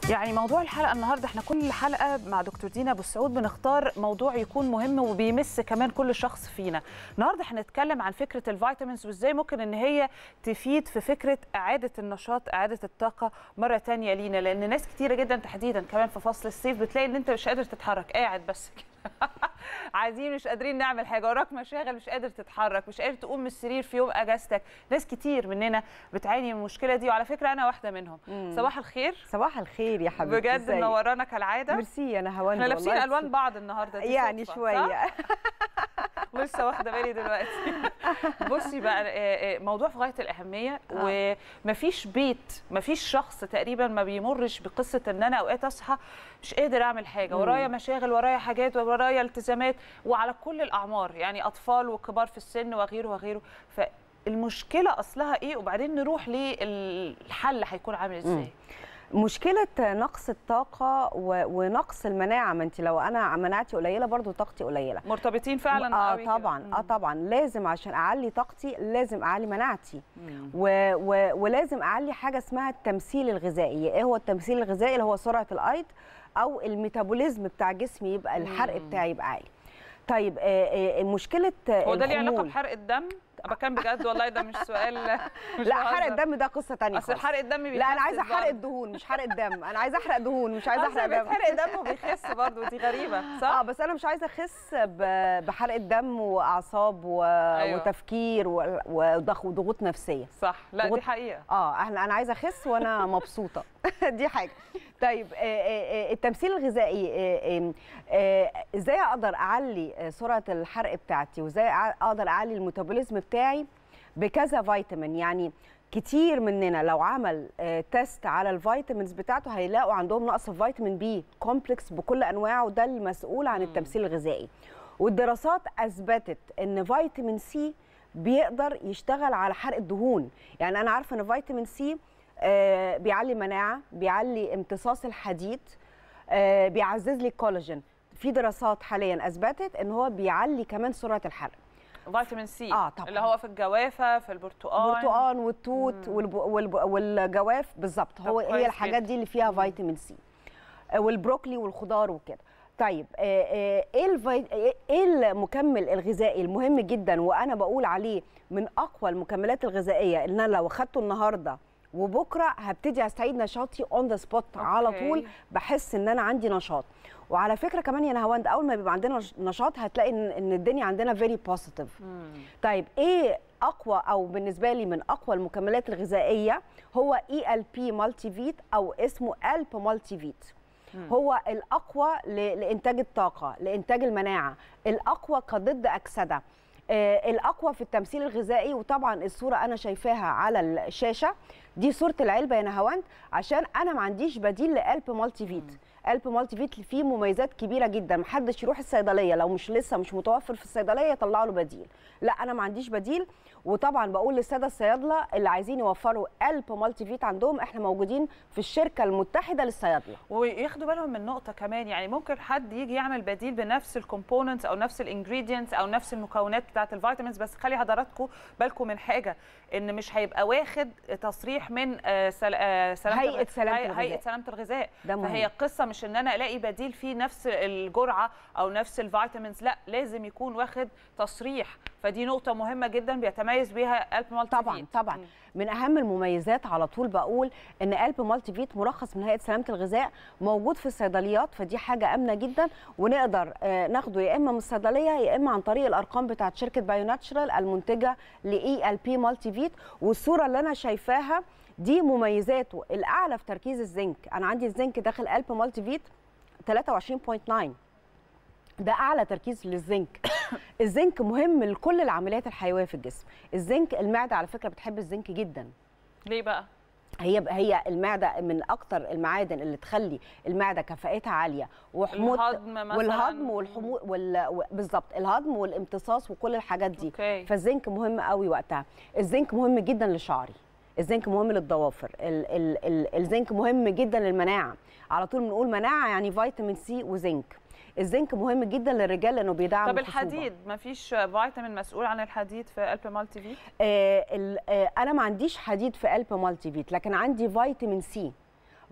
يعني موضوع الحلقه النهارده احنا كل حلقه مع دكتور دينا ابو السعود بنختار موضوع يكون مهم وبيمس كمان كل شخص فينا النهارده هنتكلم عن فكره الفيتامينز وازاي ممكن ان هي تفيد في فكره اعاده النشاط اعاده الطاقه مره تانية لينا لان ناس كتيره جدا تحديدا كمان في فصل الصيف بتلاقي ان انت مش قادر تتحرك قاعد بس كده عايزين مش قادرين نعمل حاجه وراك مشاغل مش قادر تتحرك مش قادر تقوم من السرير في يوم اجازتك ناس كتير مننا بتعاني من المشكله دي وعلى فكره انا واحده منهم صباح الخير صباح الخير يا حبيبتي بجد ازيك؟ منورانا كالعاده ميرسي انا هوان احنا لابسين والله. الوان بعض النهارده دي يعني صدفة، شويه صح؟ لسه واخده بالي دلوقتي بصي بقى آه، آه، موضوع في غايه الاهميه ومفيش بيت مفيش شخص تقريبا ما بيمرش بقصه ان انا اوقات اصحى مش قادر اعمل حاجه ورايا مشاغل ورايا حاجات ورايا التزامات وعلى كل الاعمار يعني اطفال وكبار في السن وغيره وغيره فالمشكله اصلها ايه وبعدين نروح للحل هيكون عامل ازاي مشكله نقص الطاقه و... ونقص المناعه ما انت لو انا مناعتي قليله برضو طاقتي قليله مرتبطين فعلا اه قوي كده. طبعا مم. اه طبعا لازم عشان اعلي طاقتي لازم اعلي مناعتي مم. و... و... ولازم اعلي حاجه اسمها التمثيل الغذائي ايه هو التمثيل الغذائي اللي هو سرعه الايض او الميتابوليزم بتاع جسمي يبقى الحرق مم. بتاعي يبقى عالي طيب آه، آه، مشكله هو ده ليه علاقه الخمول. بحرق الدم؟ بكان بجد والله ده مش سؤال مش لا حرق بهزر. الدم ده قصه تانية اصل خالص. حرق الدم بيخس لا انا عايزه برضه. حرق الدهون مش حرق الدم انا عايزه احرق دهون مش عايزه أصل احرق دم بيتحرق دم وبيخس برضه دي غريبه صح؟ اه بس انا مش عايزه اخس ب- بحرق الدم واعصاب و... أيوة. وتفكير و... وضغ- وضغوط نفسيه صح لا دي ضغوط- حقيقه اه احنا انا عايزه اخس وانا مبسوطه دي حاجه طيب آه، آه، آه، التمثيل الغذائي آه، آه، آه، ازاي اقدر اعلي آه، سرعه الحرق بتاعتي وازاي أع- اقدر اعلي الميتابوليزم بتاعي بكذا فيتامين يعني كتير مننا لو عمل آه، تيست على الفيتامينز بتاعته هيلاقوا عندهم نقص في فيتامين بي كومبلكس بكل انواعه وده المسؤول عن التمثيل الغذائي والدراسات اثبتت ان فيتامين سي بيقدر يشتغل على حرق الدهون يعني انا عارفه ان فيتامين سي آه، بيعلي المناعه بيعلي امتصاص الحديد آه، بيعزز لي الكولاجين في دراسات حاليا اثبتت ان هو بيعلي كمان سرعه الحرق فيتامين سي آه، طبعاً. اللي هو في الجوافه في البرتقال البرتقال والتوت والب... والب... والجواف بالظبط هو كويس هي الحاجات جدا. دي اللي فيها فيتامين سي آه، والبروكلي والخضار وكده طيب آه، آه، ايه الفي... ايه المكمل الغذائي المهم جدا وانا بقول عليه من اقوى المكملات الغذائيه ان انا لو اخدته النهارده وبكره هبتدي استعيد نشاطي اون ذا سبوت على أوكي. طول بحس ان انا عندي نشاط وعلى فكره كمان يا نهاوند اول ما بيبقى عندنا نش- نشاط هتلاقي ان إن الدنيا عندنا فيري بوزيتيف طيب ايه اقوى او بالنسبه لي من اقوى المكملات الغذائيه هو اي ال بي مالتي فيت او اسمه الب مالتي فيت هو الاقوى ل- لانتاج الطاقه لانتاج المناعه الاقوى كضد اكسده آه، الاقوى في التمثيل الغذائي وطبعا الصوره انا شايفاها على الشاشه دي صوره العلبه يا نهاوند عشان انا ما عنديش بديل لالب مالتي فيت الب مالتي فيت فيه مميزات كبيره جدا محدش يروح الصيدليه لو مش لسه مش متوفر في الصيدليه يطلعوا له بديل لا انا ما عنديش بديل وطبعا بقول للساده الصيادله اللي عايزين يوفروا الب مالتي فيت عندهم احنا موجودين في الشركه المتحده للصيادله وياخدوا بالهم من نقطه كمان يعني ممكن حد يجي يعمل بديل بنفس الكومبوننتس او نفس الانجريدينتس او نفس المكونات بتاعه الفيتامينز بس خلي حضراتكم بالكم من حاجه ان مش هيبقى واخد تصريح من آه، سل... آه، سلامه هيئة الغ- سلامة هي- الغذاء. هيئه سلامه الغذاء ده مهم. فهي القصه مش ان انا الاقي بديل فيه نفس الجرعه او نفس الفيتامينز لا لازم يكون واخد تصريح فدي نقطه مهمه جدا بيتميز بيها الب مالتي طبعا فيت. طبعا من اهم المميزات على طول بقول ان الب مالتي فيت مرخص من هيئه سلامه الغذاء موجود في الصيدليات فدي حاجه امنه جدا ونقدر آه، ناخده يا اما من الصيدليه يا اما عن طريق الارقام بتاعه شركه بايو ناتشرال المنتجه لاي ال بي مالتي فيت والصوره اللي انا شايفاها دي مميزاته الاعلى في تركيز الزنك انا عندي الزنك داخل الب مالتي فيت 23.9 ده اعلى تركيز للزنك الزنك مهم لكل العمليات الحيويه في الجسم الزنك المعده على فكره بتحب الزنك جدا ليه بقى هي هي المعده من اكتر المعادن اللي تخلي المعده كفاءتها عاليه وحموض الهضم مثلاً. والهضم والحموض وال... و- بالظبط الهضم والامتصاص وكل الحاجات دي أوكي. فالزنك مهم قوي وقتها الزنك مهم جدا لشعري الزنك مهم للضوافر ال ال ال الزنك مهم جدا للمناعه على طول بنقول مناعه يعني فيتامين سي وزنك الزنك مهم جدا للرجال لانه بيدعم طب الخصوبة. الحديد مفيش فيتامين مسؤول عن الحديد في الب مالتي في آه ال- آه انا ما عنديش حديد في الب مالتي فيت لكن عندي فيتامين سي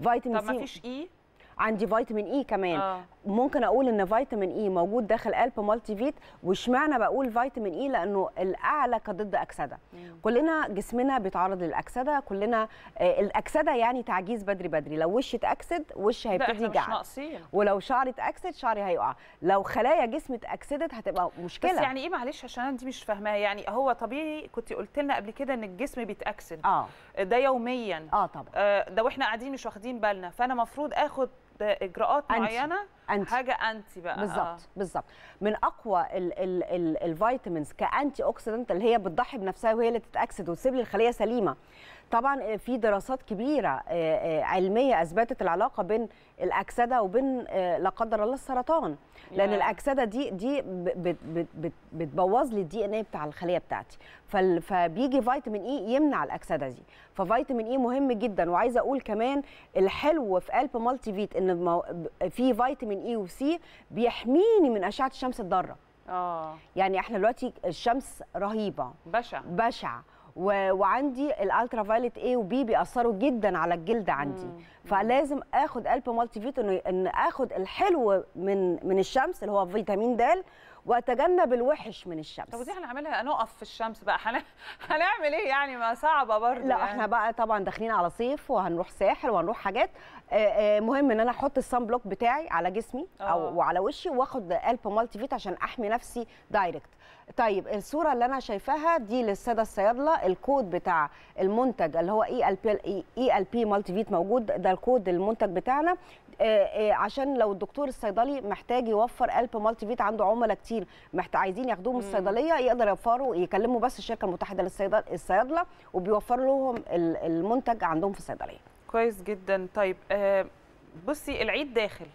فيتامين طب ما سي فيش اي عندي فيتامين اي كمان اه ممكن اقول ان فيتامين اي موجود داخل قلب مالتي فيت واشمعنى بقول فيتامين اي لانه الاعلى كضد اكسده كلنا جسمنا بيتعرض للاكسده كلنا آه، الاكسده يعني تعجيز بدري بدري لو وشي اتاكسد وشي لا هيبتدي احنا مش يجعل ناقصين ولو شعري اتاكسد شعري هيقع لو خلايا جسمي اتاكسدت هتبقى مشكله بس يعني ايه معلش عشان انت مش فاهماها يعني هو طبيعي كنت قلت لنا قبل كده ان الجسم بيتاكسد اه ده يوميا اه طبعا آه، ده واحنا قاعدين مش واخدين بالنا فانا المفروض اخد اجراءات أنتي. معينه أنتي. حاجه انتي بقى بالظبط بالظبط من اقوى ال ال ال الفيتامينز كانتي اوكسيدنت اللي هي بتضحي بنفسها وهي اللي تتاكسد وتسيب لي الخليه سليمه طبعا في دراسات كبيره آه، آه، علميه اثبتت العلاقه بين الاكسده وبين آه، لا قدر الله السرطان لان يا. الاكسده دي دي ب- بت- بت- بت- بتبوظ لي الدي ان اي بتاع الخليه بتاعتي فال- فبيجي فيتامين اي يمنع الاكسده دي ففيتامين اي مهم جدا وعايزه اقول كمان الحلو في قلب مالتي فيت ان المو- في فيتامين اي وسي بيحميني من اشعه الشمس الضاره اه يعني احنا دلوقتي الشمس رهيبه بشع بشعه و... وعندي الالترا فايلت اي وبي بيأثروا جدا على الجلد عندي مم. فلازم اخد قلب مالتي فيت انه ان اخد الحلو من من الشمس اللي هو فيتامين د واتجنب الوحش من الشمس طب ودي هنعملها نقف في الشمس بقى هن- هنعمل ايه يعني ما صعبه برضه لا يعني. احنا بقى طبعا داخلين على صيف وهنروح ساحل وهنروح حاجات آه، آه، مهم ان انا احط الصن بلوك بتاعي على جسمي آه. او وعلى وشي واخد قلب مالتي فيت عشان احمي نفسي دايركت طيب الصوره اللي انا شايفاها دي للساده الصيادله الكود بتاع المنتج اللي هو اي ال بي اي ال بي مالتي فيت موجود ده الكود المنتج بتاعنا آه، آه، عشان لو الدكتور الصيدلي محتاج يوفر قلب مالتي فيت عنده عملاء كتير محت... عايزين ياخدوه من الصيدليه يقدر يوفروا يكلموا بس الشركه المتحده للصيدله الصيادله وبيوفروا لهم ال- المنتج عندهم في الصيدليه كويس جدا طيب آه، بصي العيد داخل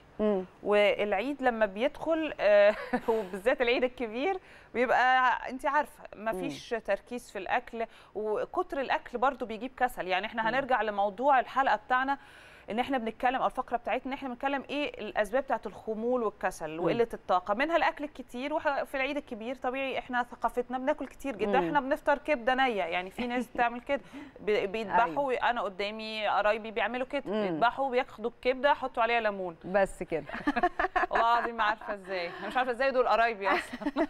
والعيد لما بيدخل آه، وبالذات العيد الكبير بيبقى انت عارفه ما فيش تركيز في الاكل وكتر الاكل برضو بيجيب كسل يعني احنا هنرجع لموضوع الحلقه بتاعنا ان احنا بنتكلم او الفقره بتاعتنا ان احنا بنتكلم ايه الاسباب بتاعت الخمول والكسل وقله الطاقه منها الاكل الكتير وفي العيد الكبير طبيعي احنا ثقافتنا بناكل كتير جدا مم. احنا بنفطر كبده نيه يعني في ناس بتعمل كده بي- بيذبحوا انا قدامي قرايبي بيعملوا كده مم. بيذبحوا بياخدوا الكبده يحطوا عليها ليمون بس كده والله العظيم ما عارفه ازاي انا مش عارفه ازاي دول قرايبي اصلا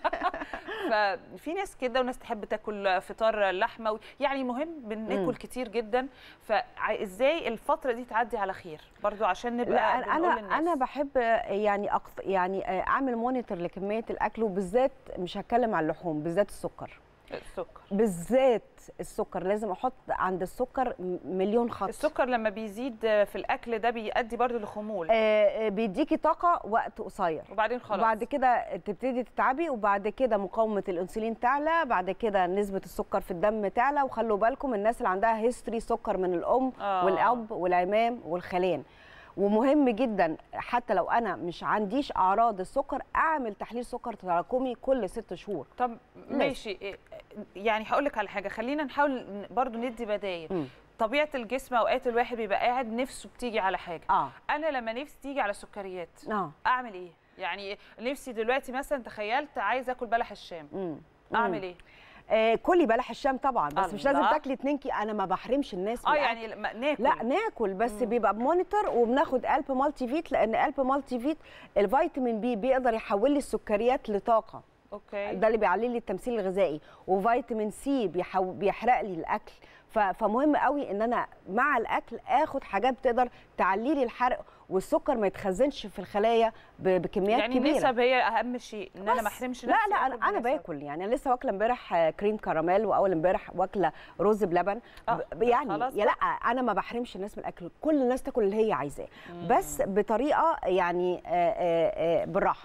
ففي ناس كده وناس تحب تاكل فطار لحمه و- يعني مهم بناكل مم. كتير جدا فازاي الفتره دي تعدي على خير برضو عشان نبقى لا بنقول انا للناس. انا بحب يعني أقف يعني اعمل مونيتور لكميه الاكل وبالذات مش هتكلم عن اللحوم بالذات السكر السكر بالذات السكر لازم احط عند السكر م- مليون خط السكر لما بيزيد في الاكل ده بيؤدي برضو لخمول آه، آه، بيديكي طاقه وقت قصير وبعدين خلاص وبعد كده تبتدي تتعبي وبعد كده مقاومه الانسولين تعلى بعد كده نسبه السكر في الدم تعلى وخلوا بالكم الناس اللي عندها هيستوري سكر من الام آه. والاب والعمام والخلان ومهم جدا حتى لو انا مش عنديش اعراض السكر اعمل تحليل سكر تراكمي كل ست شهور طب ماشي إيه، يعني هقول لك على حاجه خلينا نحاول ن- برضو ندي بدايل مم. طبيعه الجسم اوقات الواحد بيبقى قاعد نفسه بتيجي على حاجه اه انا لما نفسي تيجي على سكريات اه اعمل ايه يعني نفسي دلوقتي مثلا تخيلت عايزه اكل بلح الشام مم. اعمل ايه آه كلي بلح الشام طبعا بس مش لازم الله. تاكلي 2 كيلو انا ما بحرمش الناس من اه الأكل. يعني لما ناكل لا ناكل بس بيبقى بمونيتور وبناخد قلب مالتي فيت لان قلب مالتي فيت الفيتامين بي بيقدر يحول لي السكريات لطاقه اوكي ده اللي بيعلي لي التمثيل الغذائي وفيتامين سي بيحو... بيحرق لي الاكل ف... فمهم قوي ان انا مع الاكل اخد حاجات بتقدر تعلي لي الحرق والسكر ما يتخزنش في الخلايا ب... بكميات يعني كبيره النسب هي اهم شيء ان انا بس. ما احرمش لا نفسي لا آكل انا انا بنسب. باكل يعني انا لسه واكله امبارح آه، كريم كراميل واول امبارح واكله رز بلبن آه، ب- يعني خلاص يا لا انا ما بحرمش الناس من الاكل كل الناس تاكل اللي هي عايزاه بس بطريقه يعني آه، آه، آه، بالراحه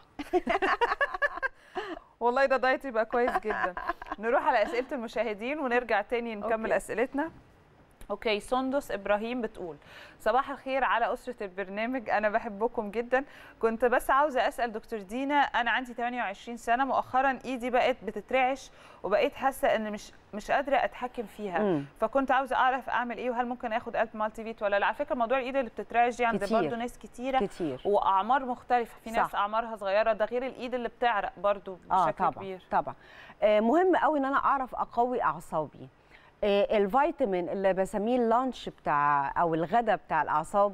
والله ده دايت يبقى كويس جدا نروح على اسئله المشاهدين ونرجع تاني نكمل أوكي. اسئلتنا اوكي سندس ابراهيم بتقول صباح الخير على اسره البرنامج انا بحبكم جدا كنت بس عاوزه اسال دكتور دينا انا عندي 28 سنه مؤخرا ايدي بقت بتترعش وبقيت حاسه ان مش مش قادره اتحكم فيها مم. فكنت عاوزه اعرف اعمل ايه وهل ممكن اخد قلب مالتي فيت ولا لا على فكره موضوع الايد اللي بتترعش دي عند كتير. برضه ناس كتيره كتير واعمار مختلفه في ناس صح. اعمارها صغيره ده غير الايد اللي بتعرق برضو اه بشكل طبعا كبير طبعا آه مهم قوي ان انا اعرف اقوي اعصابي آه الفيتامين اللي بسميه اللانش بتاع او الغدا بتاع الاعصاب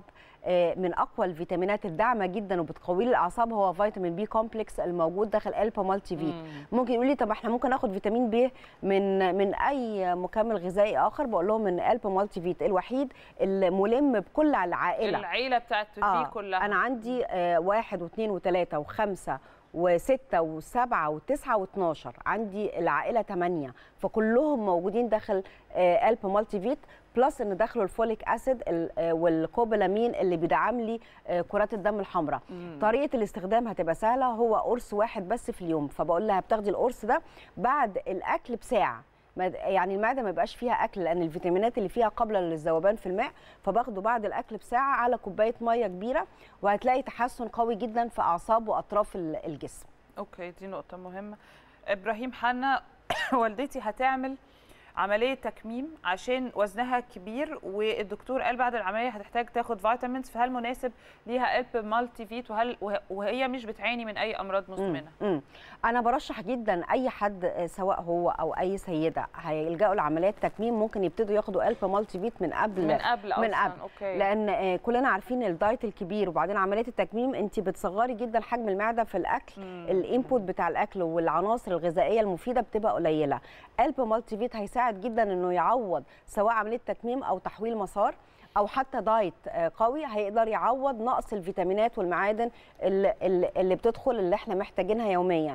آه، من اقوى الفيتامينات الداعمه جدا وبتقوي لي الاعصاب هو فيتامين بي كومبلكس الموجود داخل البا مالتي فيت ممكن يقول لي طب احنا ممكن ناخد فيتامين بي من من اي مكمل غذائي اخر بقول لهم ان البا مالتي فيت الوحيد الملم بكل العائله العيله بتاعت بي كلها انا عندي آه، واحد واثنين وثلاثه وخمسه وستة وسبعة وتسعة واتناشر عندي العائلة تمانية فكلهم موجودين داخل آه، ألب مالتي فيت بلس ان داخله الفوليك اسيد ال- آه، والكوبلامين اللي بيدعم لي آه، كرات الدم الحمراء طريقه الاستخدام هتبقى سهله هو قرص واحد بس في اليوم فبقول لها بتاخدي القرص ده بعد الاكل بساعه ما- يعني المعده ما يبقاش فيها اكل لان الفيتامينات اللي فيها قابله للذوبان في الماء فباخده بعد الاكل بساعه على كوبايه ميه كبيره وهتلاقي تحسن قوي جدا في اعصاب واطراف ال- الجسم اوكي دي نقطة مهمة ابراهيم حنا والدتي هتعمل عملية تكميم عشان وزنها كبير والدكتور قال بعد العملية هتحتاج تاخد فيتامينز فهل مناسب ليها قلب مالتي فيت وهل وه- وهي مش بتعاني من أي أمراض مزمنة؟ امم انا برشح جدا اي حد آه، سواء هو او اي سيده هيلجأوا لعمليات تكميم ممكن يبتدوا ياخدوا الب مالتي فيت من قبل من قبل من أصلا قبل أوكي لان آه، كلنا عارفين الدايت الكبير وبعدين عمليه التكميم انت بتصغري جدا حجم المعده في الاكل الانبوت بتاع الاكل والعناصر الغذائيه المفيده بتبقى قليله قلب مالتي فيت هيساعد جدا انه يعوض سواء عمليه تكميم او تحويل مسار او حتى دايت آه، قوي هيقدر يعوض نقص الفيتامينات والمعادن اللي, اللي اللي بتدخل اللي احنا محتاجينها يوميا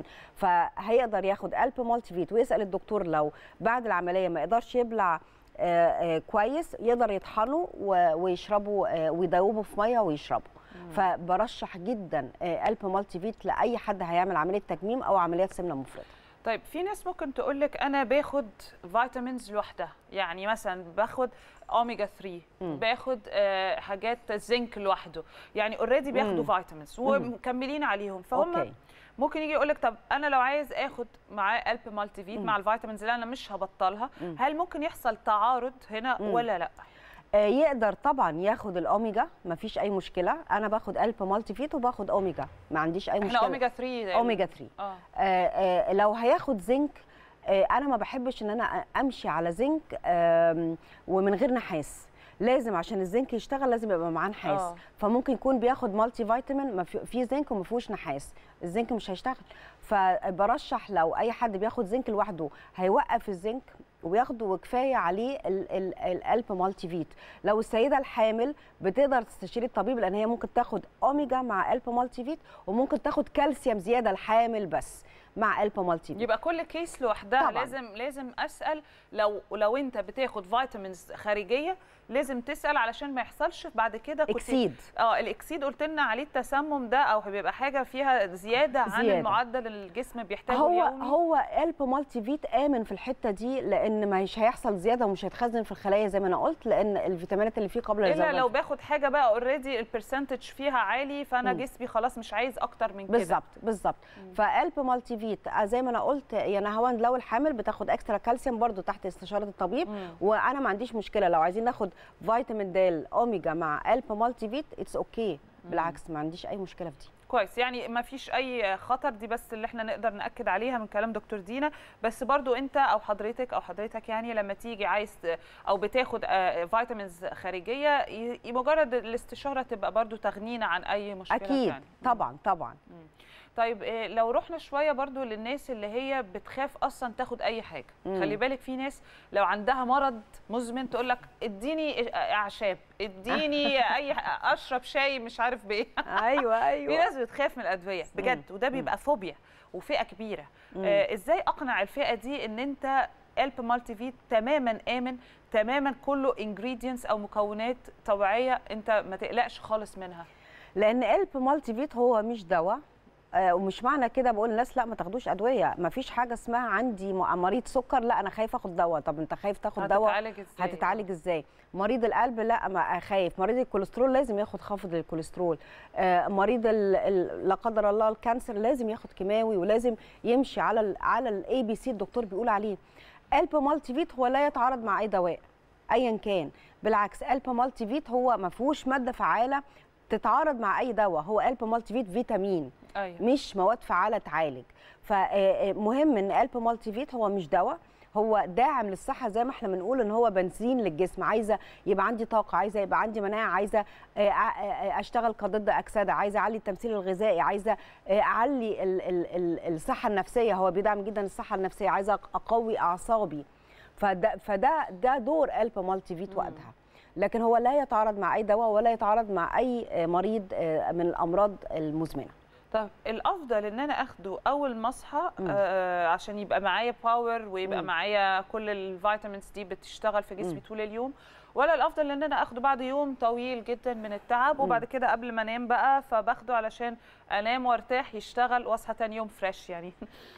فهيقدر ياخد قلب مالتي فيت ويسال الدكتور لو بعد العمليه ما يقدرش يبلع آه، آه، كويس يقدر يطحنه و- ويشربه آه، ويدوبه في ميه ويشربه فبرشح جدا آه، قلب مالتي فيت لاي حد هيعمل عمليه تكميم او عمليات سمنه مفرطه طيب في ناس ممكن تقول لك انا باخد فيتامينز لوحدها يعني مثلا باخد اوميجا 3 باخد آه حاجات زنك لوحده يعني اوريدي بياخدوا فيتامينز ومكملين عليهم فهم أوكي. ممكن يجي يقول لك طب انا لو عايز اخد معاه قلب مالتي فيت مع الفيتامينز اللي انا مش هبطلها هل ممكن يحصل تعارض هنا ولا لا آه، يقدر طبعا ياخد الاوميجا مفيش اي مشكله انا باخد قلب مالتي فيت وباخد اوميجا ما عنديش اي احنا مشكله اوميجا 3 اوميجا 3 اه آه، آه، لو هياخد زنك آه، انا ما بحبش ان انا امشي على زنك آم، ومن غير نحاس لازم عشان الزنك يشتغل لازم يبقى معاه نحاس آه. فممكن يكون بياخد مالتي فيتامين ما في فيه زنك وما فيهوش نحاس الزنك مش هيشتغل فبرشح لو اي حد بياخد زنك لوحده هيوقف الزنك وياخده وكفايه عليه ال- ال- القلب مالتي فيت لو السيده الحامل بتقدر تستشير الطبيب لان هي ممكن تاخد اوميجا مع قلب مالتي فيت وممكن تاخد كالسيوم زياده الحامل بس مع قلب مالتي فيت يبقى كل كيس لوحدها طبعاً. لازم لازم اسال لو لو انت بتاخد فيتامينز خارجيه لازم تسال علشان ما يحصلش بعد كده كنت- اكسيد اه الاكسيد قلت لنا عليه التسمم ده او بيبقى حاجه فيها زياده, عن زيادة. المعدل اللي الجسم بيحتاجه هو اليومي هو قلب مالتي فيت امن في الحته دي لان مش هيحصل زياده ومش هيتخزن في الخلايا زي ما انا قلت لان الفيتامينات اللي فيه قابله الا للذوبان لو باخد حاجه بقى اوريدي البرسنتج فيها عالي فانا مم. جسمي خلاص مش عايز اكتر من كده بالظبط بالظبط فقلب مالتي فيت آه، زي ما انا قلت يا نهاوند لو الحامل بتاخد اكسترا كالسيوم برضو تحت استشاره الطبيب مم. وانا ما عنديش مشكله لو عايزين ناخد فيتامين د اوميجا مع قلب مالتي فيت اتس اوكي بالعكس ما عنديش اي مشكله في دي كويس يعني ما فيش اي خطر دي بس اللي احنا نقدر ناكد عليها من كلام دكتور دينا بس برضو انت او حضرتك او حضرتك يعني لما تيجي عايز ت- او بتاخد آه، فيتامينز خارجيه ي- مجرد الاستشاره تبقى برضو تغنينا عن اي مشكله اكيد يعني. طبعا طبعا طيب إيه، لو رحنا شويه برضو للناس اللي هي بتخاف اصلا تاخد اي حاجه مم. خلي بالك في ناس لو عندها مرض مزمن تقول لك اديني اعشاب اديني اي ح- اشرب شاي مش عارف بايه ايوه في ايوه ناس بتخاف من الادويه بجد وده بيبقى فوبيا وفئه كبيره آه ازاي اقنع الفئه دي ان انت قلب مالتي فيت تماما امن تماما كله انجريدينتس او مكونات طبيعيه انت ما تقلقش خالص منها لان قلب مالتي فيت هو مش دواء آه، ومش معنى كده بقول للناس لا ما تاخدوش ادويه ما فيش حاجه اسمها عندي م- مريض سكر لا انا خايف اخد دواء طب انت خايف تاخد دواء هتتعالج ازاي هتتعالج ازاي مريض القلب لا ما خايف مريض الكوليسترول لازم ياخد خافض للكوليسترول آه، مريض ال- ال- لا قدر الله الكانسر لازم ياخد كيماوي ولازم يمشي على ال على الاي بي سي الدكتور بيقول عليه قلب مالتي فيت هو لا يتعارض مع اي دواء ايا كان بالعكس قلب مالتي فيت هو ما فيهوش ماده فعاله تتعارض مع اي دواء هو قلب مالتي فيت فيتامين ايوه مش مواد فعاله تعالج فمهم ان قلب مالتي فيت هو مش دواء هو داعم للصحه زي ما احنا بنقول ان هو بنزين للجسم عايزه يبقى عندي طاقه عايزه يبقى عندي مناعه عايزه آه، آه، اشتغل كضد اكسده عايزه اعلي التمثيل الغذائي عايزه آه، اعلي ال- ال- ال- الصحه النفسيه هو بيدعم جدا الصحه النفسيه عايزه اقوي اعصابي فده فده ده دور الب مالتي فيت وقتها لكن هو لا يتعارض مع اي دواء ولا يتعارض مع اي آه، مريض آه، من الامراض المزمنه طب الافضل ان انا اخده اول ما اصحى مم. آه عشان يبقى معايا باور ويبقى مم. معايا كل الفيتامينز دي بتشتغل في جسمي مم. طول اليوم ولا الافضل ان انا اخده بعد يوم طويل جدا من التعب وبعد كده قبل ما انام بقى فباخده علشان انام وارتاح يشتغل واصحى تاني يوم فريش يعني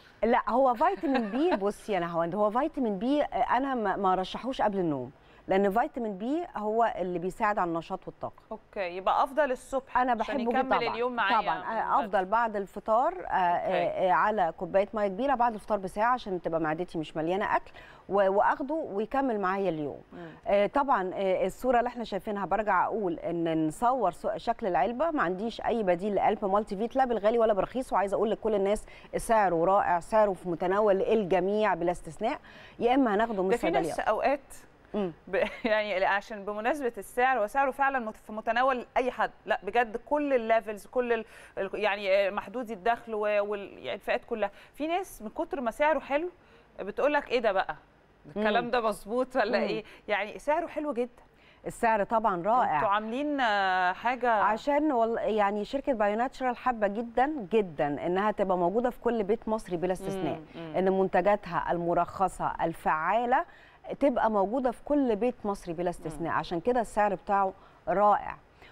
لا هو فيتامين بي بصي يا نهاوند هو فيتامين بي انا ما ما رشحوش قبل النوم لان فيتامين بي هو اللي بيساعد على النشاط والطاقه اوكي يبقى افضل الصبح انا عشان بحبه يكمل جدا طبعا اليوم معايا طبعا آه، افضل بعد الفطار آه، آه، آه، على كوبايه ميه كبيره بعد الفطار بساعه عشان تبقى معدتي مش مليانه اكل و- واخده ويكمل معايا اليوم مم. آه، طبعا آه، الصوره اللي احنا شايفينها برجع اقول ان نصور سو- شكل العلبه ما عنديش اي بديل لقلب مالتي فيت لا بالغالي ولا برخيص وعايزه اقول لكل الناس سعره رائع سعره في متناول الجميع بلا استثناء يا اما هناخده من ده في الصيدليه ناس اوقات مم. ب... يعني عشان بمناسبه السعر وسعره فعلا مت- في متناول اي حد لا بجد كل الليفلز كل ال... ال- يعني محدودي الدخل والفئات كلها في ناس من كتر ما سعره حلو بتقول لك ايه ده بقى الكلام ده مظبوط ولا مم. ايه يعني سعره حلو جدا السعر طبعا رائع انتوا عاملين آه، حاجه عشان وال... يعني شركه بايو ناتشرال حابه جدا جدا انها تبقى موجوده في كل بيت مصري بلا استثناء مم، مم. ان منتجاتها المرخصه الفعاله تبقى موجوده في كل بيت مصري بلا استثناء عشان كده السعر بتاعه رائع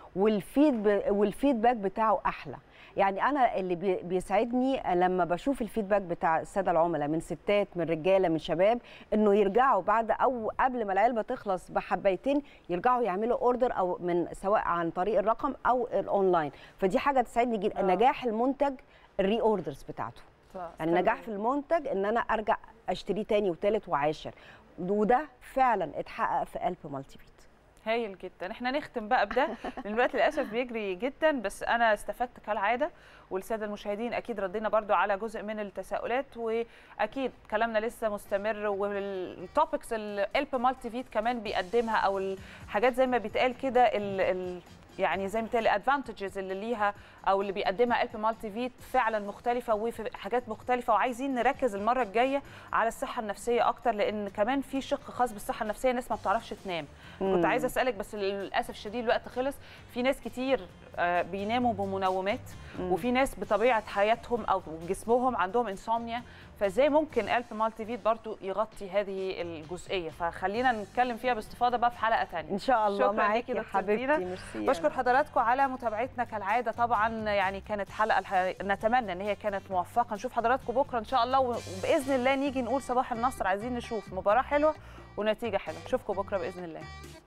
والفيد والفيدباك بتاعه احلى يعني انا اللي بي- بيسعدني لما بشوف الفيدباك بتاع الساده العملاء من ستات من رجاله من شباب انه يرجعوا بعد او قبل ما العلبه تخلص بحبايتين يرجعوا يعملوا اوردر او من سواء عن طريق الرقم او الاونلاين فدي حاجه تسعدني جدا آه. نجاح المنتج الري اوردرز بتاعته يعني تمام. نجاح في المنتج ان انا ارجع اشتريه تاني وتالت وعاشر وده فعلا اتحقق في قلب مالتي فيت هايل جدا احنا نختم بقى بده لان الوقت للاسف بيجري جدا بس انا استفدت كالعاده والساده المشاهدين اكيد ردينا برضو على جزء من التساؤلات واكيد كلامنا لسه مستمر والتوبكس اللي الب مالتي فيت كمان بيقدمها او الحاجات زي ما بيتقال كده ال ال يعني زي ما بيتقال الادفانتجز اللي ليها او اللي بيقدمها الب مالتي فيت فعلا مختلفه وفي حاجات مختلفه وعايزين نركز المره الجايه على الصحه النفسيه اكتر لان كمان في شق خاص بالصحه النفسيه ناس ما بتعرفش تنام كنت مم. عايزه اسالك بس للاسف الشديد الوقت خلص في ناس كتير آه، بيناموا بمنومات مم. وفي ناس بطبيعه حياتهم او جسمهم عندهم انسومنيا فازاي ممكن الف مالتي فيت برضو يغطي هذه الجزئيه فخلينا نتكلم فيها باستفاضه بقى في حلقه ثانيه ان شاء الله شكراً معاكي ليكي يا دكتور حبيبتي دينا. ميرسي بشكر حضراتكم على متابعتنا كالعاده طبعا يعني كانت حلقه الح... نتمنى ان هي كانت موفقه نشوف حضراتكم بكره ان شاء الله وباذن الله نيجي نقول صباح النصر عايزين نشوف مباراه حلوه ونتيجه حلوه نشوفكم بكره باذن الله